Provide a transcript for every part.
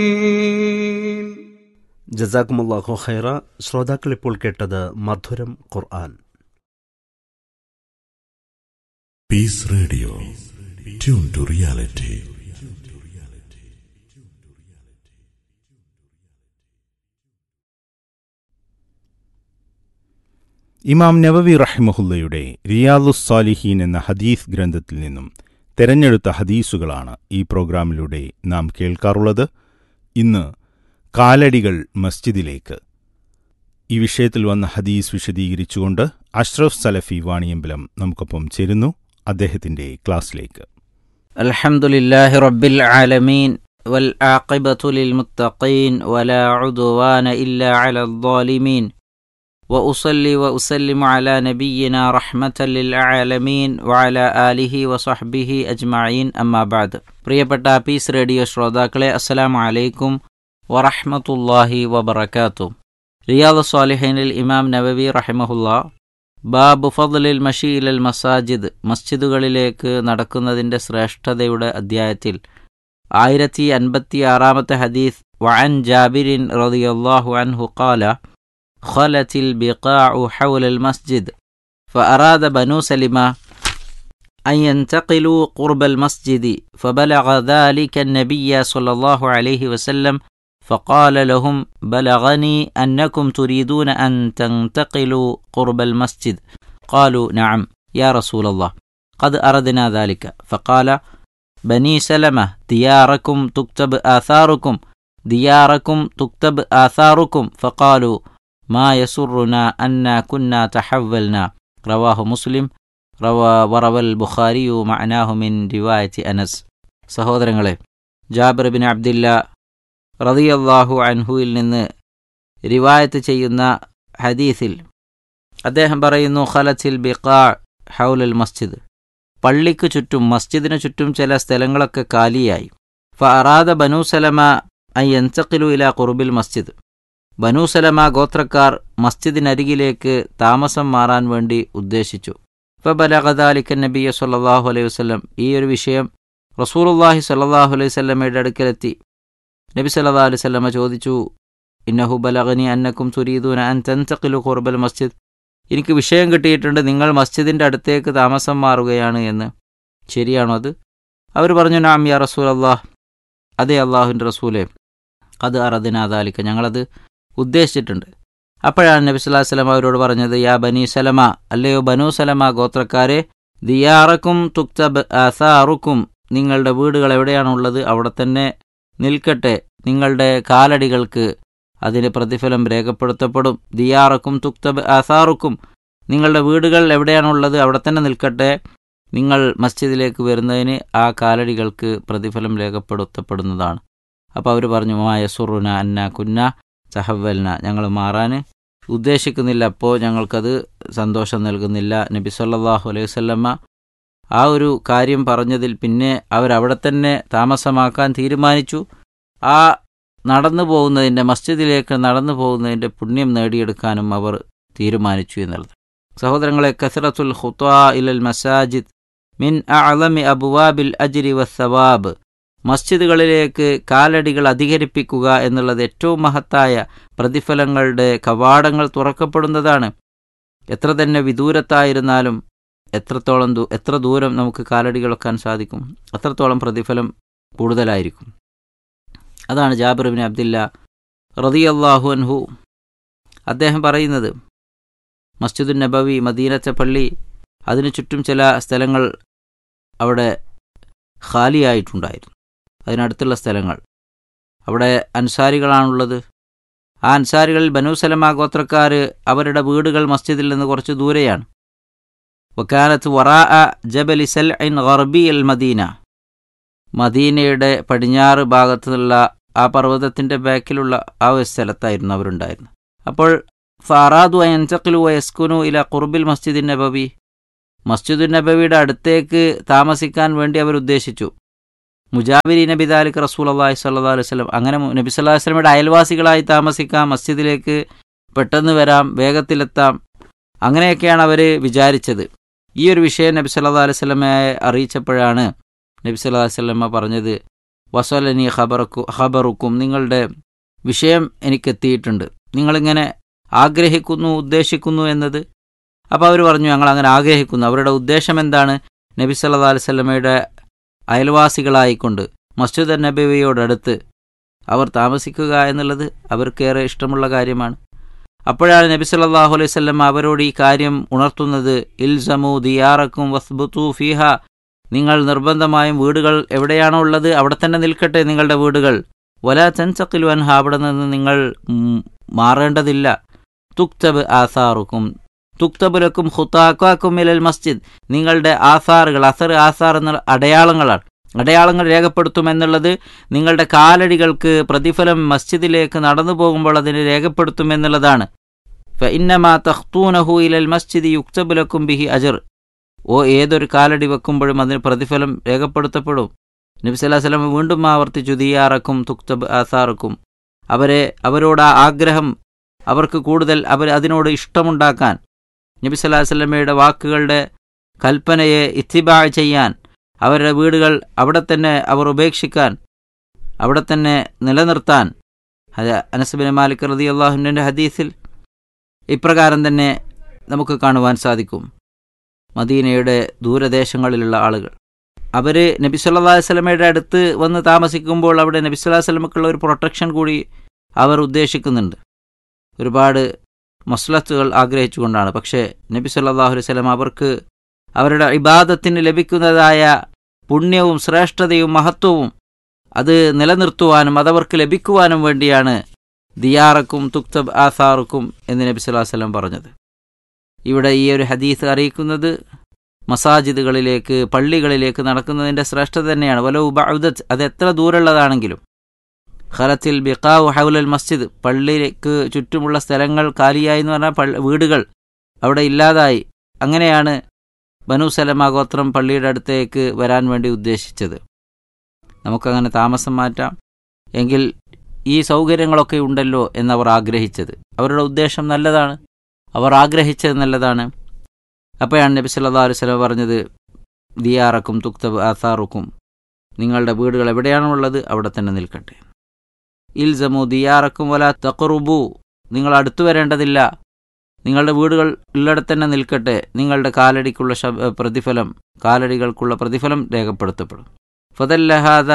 ജസാക്കുമുല്ലാഹു ഖൈറ ശ്രോതാക്കൾ ഇപ്പോൾ കേട്ടത് മധുരം ഖുർആൻ peace radio tune to reality ഇമാം നവവി റഹിമഹുല്ലയുടെ റിയാദുസ് സാലിഹീൻ എന്ന ഹദീസ് ഗ്രന്ഥത്തിൽ നിന്നും തെരഞ്ഞെടുത്ത ഹദീസുകളാണ് ഈ പ്രോഗ്രാമിലൂടെ നാം കേൾക്കാറുള്ളത് ഇന്ന് കാലടികൾ മസ്ജിദിലേക്ക് ഈ വിഷയത്തിൽ വന്ന ഹദീസ് വിശദീകരിച്ചുകൊണ്ട് അഷ്റഫ് സലഫി വാണിയമ്പലം നമുക്കൊപ്പം ചേരുന്നു അദ്ദേഹത്തിന്റെ ക്ലാസ്സിലേക്ക് الحمد لله رب العالمين والعاقبة للمتقين ولا عدوان إلا على الظالمين وأصلي وأسلم على نبينا رحمة للعالمين وعلى آله وصحبه أجمعين أما بعد പ്രിയപ്പെട്ട പീസ് റേഡിയോ ശ്രോതാക്കളെ അസ്സലാമു അലൈക്കും വറഹ്മത്തുള്ളാഹി വബറകാതുഹു റിയാദ് സ്വാലിഹീനിൽ ഇമാം നവവി റഹിമഹുല്ല ബാബു ഫضലിൽ മഷീലൽ മസാജിദ് മസ്ജിദുകളിലേക്ക് നടക്കുന്നതിന്റെ ശ്രേഷ്ഠതയുടെ അധ്യായത്തിൽ ആയിരത്തി അൻപത്തി ആറാമത്തെ ഹദീസ് വഅൻ ജാബിരിൻ റളിയല്ലാഹു അൻഹു ഖാല خلت البقاع حول المسجد فأراد بنو سلمة أن ينتقلوا قرب المسجد فبلغ ذلك النبي صلى الله عليه وسلم فقال لهم بلغني أنكم تريدون أن تنتقلوا قرب المسجد قالوا نعم يا رسول الله قد أردنا ذلك فقال بني سلمة دياركم تكتب آثاركم دياركم تكتب آثاركم فقالوا ما يسرنا أنا كنا تحولنا رواه مسلم روى وروى البخاري معناه من رواية أنس സഹോദരങ്ങളെ ജാബിർ ബിൻ അബ്ദില്ല റതിയല്ലാഹു അൻഹുവിൽ നിന്ന് റിവായത്ത് ചെയ്യുന്ന ഹദീസിൽ അദ്ദേഹം പറയുന്നു ഖലത്തിൽ ബിഖാ ഹൗലൽ മസ്ജിദ് പള്ളിക്ക് ചുറ്റും മസ്ജിദിന് ചുറ്റും ചില സ്ഥലങ്ങളൊക്കെ കാലിയായി ഫഅറാദ ബനു സലമ അയ്യൻസഖിലു ഇല ഖുർബിൽ മസ്ജിദ് ബനു സലമ ഗോത്രക്കാർ മസ്ജിദിനരികിലേക്ക് താമസം മാറാൻ വേണ്ടി ഉദ്ദേശിച്ചു ഫബലഗദാലിക്കൻ നബിയ സല്ലല്ലാഹു അലൈഹി വസല്ലം ഈ ഒരു വിഷയം റസൂലുള്ളാഹി സല്ലല്ലാഹു അലൈഹി വസല്ലമയുടെ അടുക്കലെത്തി നബി സല്ലല്ലാഹു അലൈഹി വസല്ലമ ചോദിച്ചു ഇന്നഹു ബലഗനി അന്നക്കും തുരീദൂന അൻ തൻതഖിലു ഖുർബൽ മസ്ജിദ് എനിക്ക് വിഷയം കിട്ടിയിട്ടുണ്ട് നിങ്ങൾ മസ്ജിദിന്റെ അടുത്തേക്ക് താമസം മാറുകയാണ് എന്ന് ശരിയാണോ അത് അവർ പറഞ്ഞു നാം യാ റസൂൽ അള്ളാഹ് അതെ അള്ളാഹുവിൻ്റെ റസൂലെ അത് അറദിനാദാലിക്ക ഞങ്ങളത് ഉദ്ദേശിച്ചിട്ടുണ്ട് അപ്പോഴാണ് നബി സല്ലല്ലാഹു അലൈഹി വസല്ലം അവരോട് പറഞ്ഞത് യാ ബനി സലമ അല്ലയോ ബനു സലമ ഗോത്രക്കാരെ ദിയാറക്കും തുക്തബ് ആസാറുക്കും നിങ്ങളുടെ വീടുകൾ എവിടെയാണുള്ളത് അവിടെ തന്നെ നിൽക്കട്ടെ നിങ്ങളുടെ കാലടികൾക്ക് അതിന് പ്രതിഫലം രേഖപ്പെടുത്തപ്പെടും ദിയാറക്കും തുക്തബ് ആസാറുക്കും നിങ്ങളുടെ വീടുകൾ എവിടെയാണുള്ളത് അവിടെ തന്നെ നിൽക്കട്ടെ നിങ്ങൾ മസ്ജിദിലേക്ക് വരുന്നതിന് ആ കാലടികൾക്ക് പ്രതിഫലം രേഖപ്പെടുത്തപ്പെടുന്നതാണ് അപ്പോൾ അവർ പറഞ്ഞു മായ സുറുന അന്ന കുന്ന സഹവൽന ഞങ്ങൾ മാറാൻ ഉദ്ദേശിക്കുന്നില്ല അപ്പോൾ ഞങ്ങൾക്കത് സന്തോഷം നൽകുന്നില്ല നബി സല്ലല്ലാഹു അലൈഹി വസല്ലമ്മ ആ ഒരു കാര്യം പറഞ്ഞതിൽ പിന്നെ അവരവിടെ തന്നെ താമസമാക്കാൻ തീരുമാനിച്ചു ആ നടന്നു പോകുന്നതിൻ്റെ മസ്ജിദിലേക്ക് നടന്നു പോകുന്നതിൻ്റെ പുണ്യം നേടിയെടുക്കാനും അവർ തീരുമാനിച്ചു എന്നുള്ളത് സഹോദരങ്ങളെ കസറത്തുൽ ഖുത്വാ ഇലൽ മസാജിദ് മിൻ അഅലമി അബുവാബിൽ അജ്രി വസ്സവാബ് മസ്ജിദുകളിലേക്ക് കാലടികൾ അധികരിപ്പിക്കുക എന്നുള്ളത് ഏറ്റവും മഹത്തായ പ്രതിഫലങ്ങളുടെ കവാടങ്ങൾ തുറക്കപ്പെടുന്നതാണ് എത്ര തന്നെ വിദൂരത്തായിരുന്നാലും എത്രത്തോളം ദൂ എത്ര ദൂരം നമുക്ക് കാലടികൾ വെക്കാൻ സാധിക്കും അത്രത്തോളം പ്രതിഫലം കൂടുതലായിരിക്കും അതാണ് ജാബിർബിൻ അബ്ദില്ല റതിയല്ലാഹു അൻഹു അദ്ദേഹം പറയുന്നത് മസ്ജിദുൻ നബവി മദീനത്തെ പള്ളി അതിനു ചുറ്റും ചില സ്ഥലങ്ങൾ അവിടെ ഖാലിയായിട്ടുണ്ടായിരുന്നു അതിനടുത്തുള്ള സ്ഥലങ്ങൾ അവിടെ അൻസാരികളാണുള്ളത് ആ അൻസാരികളിൽ ബനു സലമ ഗോത്രക്കാർ അവരുടെ വീടുകൾ മസ്ജിദിൽ നിന്ന് കുറച്ച് ദൂരെയാണ് വക്കാലത്ത് വറാ ജബലി സൽ ഐൻ ഗർബി അൽ മദീന മദീനയുടെ പടിഞ്ഞാറ് ഭാഗത്തുള്ള ആ പർവ്വതത്തിൻ്റെ ബാക്കിലുള്ള ആ ഒരു സ്ഥലത്തായിരുന്നു അവരുണ്ടായിരുന്നത് അപ്പോൾ ഫാറാദു അയൻസഖിലു വയസ്കുനു ഇല ഖുർബിൽ മസ്ജിദ് നബവി മസ്ജിദുൻ നബവിയുടെ അടുത്തേക്ക് താമസിക്കാൻ വേണ്ടി അവർ ഉദ്ദേശിച്ചു മുജാബിരി നബി ദാലിക് റസൂൽ അള്ളാഹി സല്ലാ അലൈഹി സ്വലം അങ്ങനെ നബി സല്ലാ വസ്ലമയുടെ അയൽവാസികളായി താമസിക്കാം മസ്ജിദിലേക്ക് പെട്ടെന്ന് വരാം വേഗത്തിലെത്താം അങ്ങനെയൊക്കെയാണ് അവർ വിചാരിച്ചത് ഈ ഒരു വിഷയം നബി സല്ലാ അലൈഹി സ്വലമയെ അറിയിച്ചപ്പോഴാണ് നബി സല്ലാ വല്ലമ പറഞ്ഞത് വസലനി ഖബറക്കു ഖബറുക്കും നിങ്ങളുടെ വിഷയം എനിക്കെത്തിയിട്ടുണ്ട് നിങ്ങളിങ്ങനെ ആഗ്രഹിക്കുന്നു ഉദ്ദേശിക്കുന്നു എന്നത് അപ്പോൾ അവർ പറഞ്ഞു ഞങ്ങൾ അങ്ങനെ ആഗ്രഹിക്കുന്നു അവരുടെ ഉദ്ദേശം എന്താണ് നബി സല്ലാ അലുസല്ലമയുടെ അയൽവാസികളായിക്കൊണ്ട് മസ്ജിദ് നബിയോടടുത്ത് അവർ താമസിക്കുക എന്നുള്ളത് അവർക്കേറെ ഇഷ്ടമുള്ള കാര്യമാണ് അപ്പോഴാണ് നബി സല്ലാഹു അലൈഹി സ്വല്ലം അവരോട് ഈ കാര്യം ഉണർത്തുന്നത് ഇൽസമു ദിയാറക്കും വസ്ബുത്തു ഫിഹ നിങ്ങൾ നിർബന്ധമായും വീടുകൾ എവിടെയാണോ ഉള്ളത് അവിടെ തന്നെ നിൽക്കട്ടെ നിങ്ങളുടെ വീടുകൾ വല ചൻസക്കിൽ വൻഹ അവിടെ നിന്ന് നിങ്ങൾ ഉം, മാറേണ്ടതില്ല തുക്തബ് ആസാറുക്കും തുക്തബുലക്കും ഹുത്താക്കും മിലൽ മസ്ജിദ് നിങ്ങളുടെ ആസാറുകൾ അസർ ആസാർ എന്ന അടയാളങ്ങളാണ് അടയാളങ്ങൾ രേഖപ്പെടുത്തുമെന്നുള്ളത് നിങ്ങളുടെ കാലടികൾക്ക് പ്രതിഫലം മസ്ജിദിലേക്ക് നടന്നു പോകുമ്പോൾ അതിന് രേഖപ്പെടുത്തുമെന്നുള്ളതാണ് ഫഇന്നമാ തഖ്തൂനഹു ഇലൽ മസ്ജിദി യുക്തബുലക്കും ബിഹി അജർ ഓ ഏതൊരു കാലടി വെക്കുമ്പോഴും അതിന് പ്രതിഫലം രേഖപ്പെടുത്തപ്പെടും നബി സല്ലല്ലാഹു അലൈഹി വസല്ലം വീണ്ടും ആവർത്തിച്ചു ദിയാറക്കും തുക്തബ് ആസാറക്കും അവരെ അവരോട് ആ ആഗ്രഹം അവർക്ക് കൂടുതൽ അവർ അതിനോട് ഇഷ്ടമുണ്ടാക്കാൻ നബി സല്ലല്ലാഹു അലൈഹി വസല്ലമയുടെ വാക്കുകളുടെ കൽപ്പനയെ ഇത്തിബാ ചെയ്യാൻ അവരുടെ വീടുകൾ അവിടെ തന്നെ അവർ ഉപേക്ഷിക്കാൻ അവിടെ തന്നെ നിലനിർത്താൻ അത് അനസ്ബിൻ മാലിക് റതി അള്ളാഹുവിൻ്റെ ഹദീസിൽ ഇപ്രകാരം തന്നെ നമുക്ക് കാണുവാൻ സാധിക്കും മദീനയുടെ ദൂരദേശങ്ങളിലുള്ള ആളുകൾ അവർ നബി സല്ലാ വല്ലമയുടെ അടുത്ത് വന്ന് താമസിക്കുമ്പോൾ അവിടെ നബി സല്ലാ വല്ലമക്കുള്ള ഒരു പ്രൊട്ടക്ഷൻ കൂടി അവർ ഉദ്ദേശിക്കുന്നുണ്ട് ഒരുപാട് മസ്ലത്തുകൾ ആഗ്രഹിച്ചുകൊണ്ടാണ് പക്ഷേ നബി സല്ലാഹു അലൈഹി സ്വലം അവർക്ക് അവരുടെ ഇബാദത്തിന് ലഭിക്കുന്നതായ പുണ്യവും ശ്രേഷ്ഠതയും മഹത്വവും അത് നിലനിർത്തുവാനും അതവർക്ക് ലഭിക്കുവാനും വേണ്ടിയാണ് ദിയാറക്കും തുക്തബ് ആസാറുക്കും എന്ന് നബി സല്ലല്ലാഹു അലൈഹി വസല്ലം പറഞ്ഞത് ഇവിടെ ഈ ഒരു ഹദീസ് അറിയിക്കുന്നത് മസാജിദുകളിലേക്ക് പള്ളികളിലേക്ക് നടക്കുന്നതിൻ്റെ ശ്രേഷ്ഠത തന്നെയാണ് വലോ ബൗദത്ത് അത് എത്ര ദൂരമുള്ളതാണെങ്കിലും ഖലത്തിൽ ബിഖാവ് ഹൗലൽ മസ്ജിദ് പള്ളിക്ക് ചുറ്റുമുള്ള സ്ഥലങ്ങൾ കാലിയായി എന്ന് പറഞ്ഞാൽ പള്ളി വീടുകൾ അവിടെ ഇല്ലാതായി അങ്ങനെയാണ് ബനു സലമ ഗോത്രം പള്ളിയുടെ അടുത്തേക്ക് വരാൻ വേണ്ടി ഉദ്ദേശിച്ചത് നമുക്കങ്ങനെ താമസം മാറ്റാം എങ്കിൽ ഈ സൗകര്യങ്ങളൊക്കെ ഉണ്ടല്ലോ എന്നവർ ആഗ്രഹിച്ചത് അവരുടെ ഉദ്ദേശം നല്ലതാണ് അവർ ആഗ്രഹിച്ചത് നല്ലതാണ് അപ്പോഴാണ് നബി സല്ലാ അലൈഹി സ്വലം പറഞ്ഞത് ദിയാറക്കും തുക്തബ് ആസാറുക്കും നിങ്ങളുടെ വീടുകൾ എവിടെയാണോ ഉള്ളത് അവിടെ തന്നെ നിൽക്കട്ടെ ഇൽസമു ദിയാറക്കും വല തഖറുബു നിങ്ങൾ അടുത്തു വരേണ്ടതില്ല നിങ്ങളുടെ വീടുകൾ ഉള്ളിടത്ത് തന്നെ നിൽക്കട്ടെ നിങ്ങളുടെ കാലടിക്കുള്ള ശബ പ്രതിഫലം കാലടികൾക്കുള്ള പ്രതിഫലം രേഖപ്പെടുത്തപ്പെടും ഫതല്ലഹാദ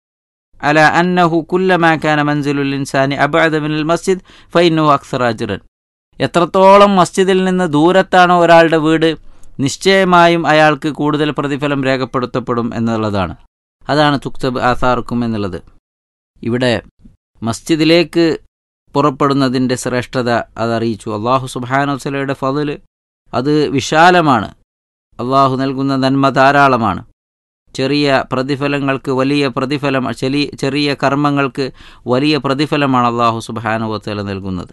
അല അന്നഹു കുല്ലമാ കാന മൻസിലുൽ ഇൻസാനി അബഅദ മിനൽ മസ്ജിദ് ഫൈനഹു അക്സർ അജ്റൻ എത്രത്തോളം മസ്ജിദിൽ നിന്ന് ദൂരത്താണോ ഒരാളുടെ വീട് നിശ്ചയമായും അയാൾക്ക് കൂടുതൽ പ്രതിഫലം രേഖപ്പെടുത്തപ്പെടും എന്നുള്ളതാണ് അതാണ് തുക്തബ് ആസാർക്കും എന്നുള്ളത് ഇവിടെ മസ്ജിദിലേക്ക് പുറപ്പെടുന്നതിൻ്റെ ശ്രേഷ്ഠത അതറിയിച്ചു അള്ളാഹു സുബാനുസലയുടെ ഫതില് അത് വിശാലമാണ് അള്ളാഹു നൽകുന്ന നന്മ ധാരാളമാണ് ചെറിയ പ്രതിഫലങ്ങൾക്ക് വലിയ പ്രതിഫലം ചെറിയ ചെറിയ കർമ്മങ്ങൾക്ക് വലിയ പ്രതിഫലമാണ് അള്ളാഹു സുബാനുവത്തല നൽകുന്നത്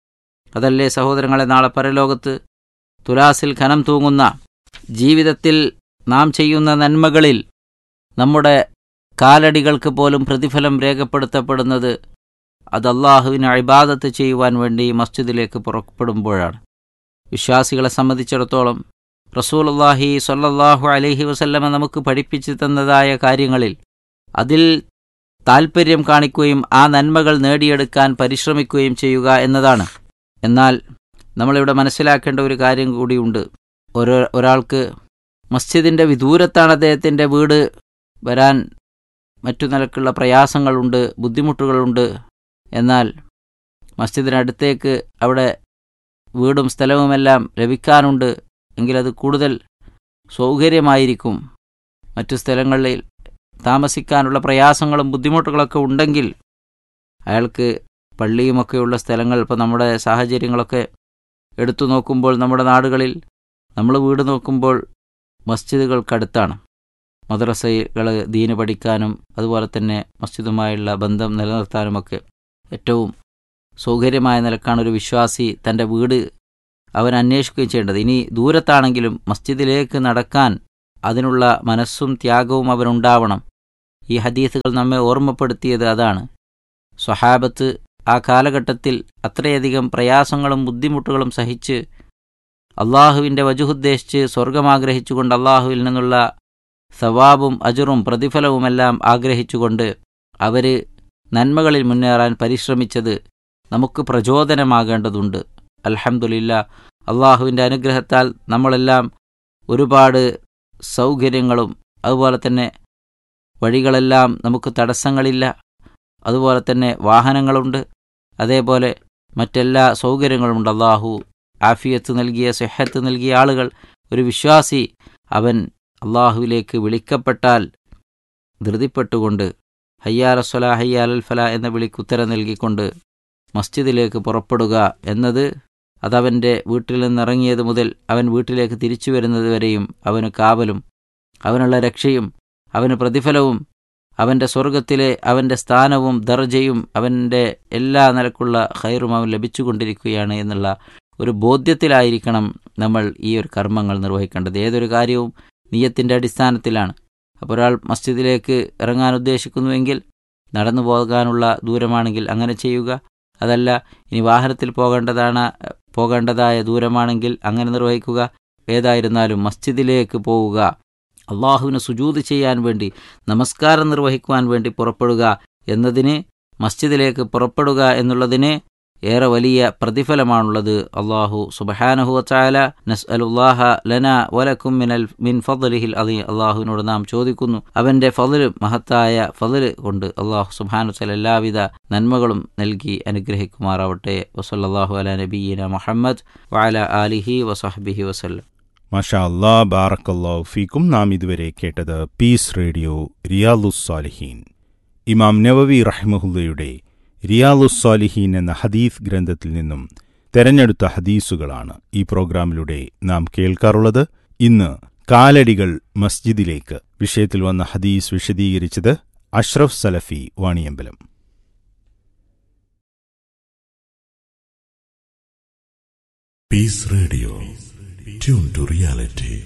അതല്ലേ സഹോദരങ്ങളെ നാളെ പരലോകത്ത് തുലാസിൽ ഖനം തൂങ്ങുന്ന ജീവിതത്തിൽ നാം ചെയ്യുന്ന നന്മകളിൽ നമ്മുടെ കാലടികൾക്ക് പോലും പ്രതിഫലം രേഖപ്പെടുത്തപ്പെടുന്നത് അത് അള്ളാഹുവിന് അഴിബാദത്ത് ചെയ്യുവാൻ വേണ്ടി മസ്ജിദിലേക്ക് പുറപ്പെടുമ്പോഴാണ് വിശ്വാസികളെ സംബന്ധിച്ചിടത്തോളം റസൂൽ അള്ളാഹി സൊല്ലാഹു അലഹി വസല്ലമ നമുക്ക് പഠിപ്പിച്ചു തന്നതായ കാര്യങ്ങളിൽ അതിൽ താൽപ്പര്യം കാണിക്കുകയും ആ നന്മകൾ നേടിയെടുക്കാൻ പരിശ്രമിക്കുകയും ചെയ്യുക എന്നതാണ് എന്നാൽ നമ്മളിവിടെ മനസ്സിലാക്കേണ്ട ഒരു കാര്യം കൂടിയുണ്ട് ഓരോ ഒരാൾക്ക് മസ്ജിദിൻ്റെ വിദൂരത്താണ് അദ്ദേഹത്തിൻ്റെ വീട് വരാൻ മറ്റു നിലക്കുള്ള പ്രയാസങ്ങളുണ്ട് ബുദ്ധിമുട്ടുകളുണ്ട് എന്നാൽ മസ്ജിദിനടുത്തേക്ക് അവിടെ വീടും സ്ഥലവുമെല്ലാം ലഭിക്കാനുണ്ട് എങ്കിലത് കൂടുതൽ സൗകര്യമായിരിക്കും മറ്റു സ്ഥലങ്ങളിൽ താമസിക്കാനുള്ള പ്രയാസങ്ങളും ബുദ്ധിമുട്ടുകളൊക്കെ ഉണ്ടെങ്കിൽ അയാൾക്ക് പള്ളിയുമൊക്കെയുള്ള സ്ഥലങ്ങൾ ഇപ്പോൾ നമ്മുടെ സാഹചര്യങ്ങളൊക്കെ എടുത്തു നോക്കുമ്പോൾ നമ്മുടെ നാടുകളിൽ നമ്മൾ വീട് നോക്കുമ്പോൾ മസ്ജിദുകൾക്കടുത്താണ് മദ്രസകൾ ദീന് പഠിക്കാനും അതുപോലെ തന്നെ മസ്ജിദുമായുള്ള ബന്ധം നിലനിർത്താനുമൊക്കെ ഏറ്റവും സൗകര്യമായ നിലക്കാണ് ഒരു വിശ്വാസി തൻ്റെ വീട് അവൻ അന്വേഷിക്കുകയും ചെയ്യേണ്ടത് ഇനി ദൂരത്താണെങ്കിലും മസ്ജിദിലേക്ക് നടക്കാൻ അതിനുള്ള മനസ്സും ത്യാഗവും അവനുണ്ടാവണം ഈ ഹദീസുകൾ നമ്മെ ഓർമ്മപ്പെടുത്തിയത് അതാണ് സ്വഹാബത്ത് ആ കാലഘട്ടത്തിൽ അത്രയധികം പ്രയാസങ്ങളും ബുദ്ധിമുട്ടുകളും സഹിച്ച് അള്ളാഹുവിൻ്റെ വജുഹുദ്ദേശിച്ച് സ്വർഗമാഗ്രഹിച്ചുകൊണ്ട് അള്ളാഹുവിൽ നിന്നുള്ള സവാബും അജുറും പ്രതിഫലവുമെല്ലാം ആഗ്രഹിച്ചുകൊണ്ട് അവർ നന്മകളിൽ മുന്നേറാൻ പരിശ്രമിച്ചത് നമുക്ക് പ്രചോദനമാകേണ്ടതുണ്ട് അൽഹംദുലില്ല അള്ളാഹുവിൻ്റെ അനുഗ്രഹത്താൽ നമ്മളെല്ലാം ഒരുപാട് സൗകര്യങ്ങളും അതുപോലെ തന്നെ വഴികളെല്ലാം നമുക്ക് തടസ്സങ്ങളില്ല അതുപോലെ തന്നെ വാഹനങ്ങളുണ്ട് അതേപോലെ മറ്റെല്ലാ സൗകര്യങ്ങളുമുണ്ട് അള്ളാഹു ആഫിയത്ത് നൽകിയ സെഹത്ത് നൽകിയ ആളുകൾ ഒരു വിശ്വാസി അവൻ അള്ളാഹുവിലേക്ക് വിളിക്കപ്പെട്ടാൽ ധൃതിപ്പെട്ടുകൊണ്ട് ഹയ്യാൽ അസ്വല ഹയ്യാൽ അൽ ഫല എന്ന വിളിക്ക് ഉത്തരം നൽകിക്കൊണ്ട് മസ്ജിദിലേക്ക് പുറപ്പെടുക എന്നത് അതവൻ്റെ വീട്ടിൽ നിന്നിറങ്ങിയത് മുതൽ അവൻ വീട്ടിലേക്ക് തിരിച്ചു വരുന്നത് വരെയും അവന് കാവലും അവനുള്ള രക്ഷയും അവന് പ്രതിഫലവും അവൻ്റെ സ്വർഗത്തിലെ അവൻ്റെ സ്ഥാനവും ദർജയും അവൻ്റെ എല്ലാ നിലക്കുള്ള ഹൈറും അവൻ ലഭിച്ചുകൊണ്ടിരിക്കുകയാണ് എന്നുള്ള ഒരു ബോധ്യത്തിലായിരിക്കണം നമ്മൾ ഈ ഒരു കർമ്മങ്ങൾ നിർവഹിക്കേണ്ടത് ഏതൊരു കാര്യവും നീയത്തിൻ്റെ അടിസ്ഥാനത്തിലാണ് അപ്പോൾ ഒരാൾ മസ്ജിദിലേക്ക് ഇറങ്ങാൻ ഉദ്ദേശിക്കുന്നുവെങ്കിൽ നടന്നു പോകാനുള്ള ദൂരമാണെങ്കിൽ അങ്ങനെ ചെയ്യുക അതല്ല ഇനി വാഹനത്തിൽ പോകേണ്ടതാണ് പോകേണ്ടതായ ദൂരമാണെങ്കിൽ അങ്ങനെ നിർവഹിക്കുക ഏതായിരുന്നാലും മസ്ജിദിലേക്ക് പോവുക അള്ളാഹുവിന് സുജൂത് ചെയ്യാൻ വേണ്ടി നമസ്കാരം നിർവഹിക്കുവാൻ വേണ്ടി പുറപ്പെടുക എന്നതിന് മസ്ജിദിലേക്ക് പുറപ്പെടുക എന്നുള്ളതിന് ഏറെ വലിയ പ്രതിഫലമാണുള്ളത് അള്ളാഹു സുബഹാനഹു വച്ചാല നസ് അലുല്ലാഹ ലന വലക്കും മിനൽ മിൻ ഫضലിഹിൽ അലി അള്ളാഹുവിനോട് നാം ചോദിക്കുന്നു അവന്റെ ഫضല് മഹത്തായ ഫضല് കൊണ്ട് അള്ളാഹു സുബാനു വച്ചാൽ എല്ലാവിധ നന്മകളും നൽകി അനുഗ്രഹിക്കുമാറാവട്ടെ വസല്ലാഹു അല നബീന മുഹമ്മദ് വഅല ആലിഹി വസഹബിഹി വസല്ലം മാഷാ അല്ലാ ബാറക്കല്ലാഹു ഫീക്കും നാം ഇതുവരെ കേട്ടത് പീസ് റേഡിയോ റിയാലുസ്സാലിഹീൻ ഇമാം നവവി റഹ്മഹുല്ലയുടെ റിയാലുസ്സാലിഹീൻ എന്ന ഹദീസ് ഗ്രന്ഥത്തിൽ നിന്നും തെരഞ്ഞെടുത്ത ഹദീസുകളാണ് ഈ പ്രോഗ്രാമിലൂടെ നാം കേൾക്കാറുള്ളത് ഇന്ന് കാലടികൾ മസ്ജിദിലേക്ക് വിഷയത്തിൽ വന്ന ഹദീസ് വിശദീകരിച്ചത് അഷ്റഫ് സലഫി Vaniyambalam Peace Radio. Tune to reality.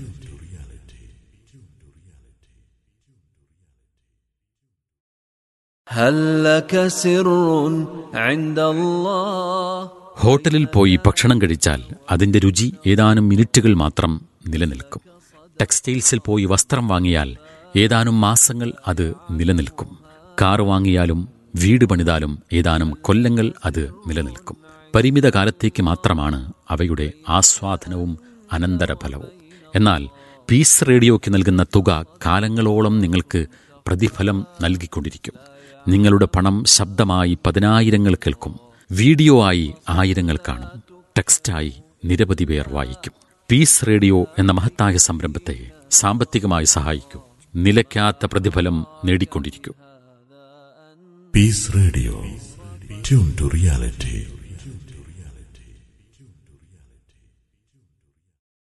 هل لك سر عند الله ഹോട്ടലിൽ പോയി ഭക്ഷണം കഴിച്ചാൽ അതിന്റെ രുചി ഏതാനും മിനിറ്റുകൾ മാത്രം നിലനിൽക്കും ടെക്സ്റ്റൈൽസിൽ പോയി വസ്ത്രം വാങ്ങിയാൽ ഏതാനും മാസങ്ങൾ അത് നിലനിൽക്കും കാർ വാങ്ങിയാലും വീട് പണിതാലും ഏതാനും കൊല്ലങ്ങൾ അത് നിലനിൽക്കും പരിമിത കാലത്തേക്ക് മാത്രമാണ് അവയുടെ ആസ്വാദനവും അനന്തരഫലവും എന്നാൽ പീസ് റേഡിയോയ്ക്ക് നൽകുന്ന തുക കാലങ്ങളോളം നിങ്ങൾക്ക് പ്രതിഫലം നൽകിക്കൊണ്ടിരിക്കും നിങ്ങളുടെ പണം ശബ്ദമായി പതിനായിരങ്ങൾ കേൾക്കും വീഡിയോ ആയി ആയിരങ്ങൾ കാണും ടെക്സ്റ്റായി നിരവധി പേർ വായിക്കും പീസ് റേഡിയോ എന്ന മഹത്തായ സംരംഭത്തെ സാമ്പത്തികമായി സഹായിക്കൂ നിലയ്ക്കാത്ത പ്രതിഫലം നേടിക്കൊണ്ടിരിക്കൂ Peace Radio. Tune to reality.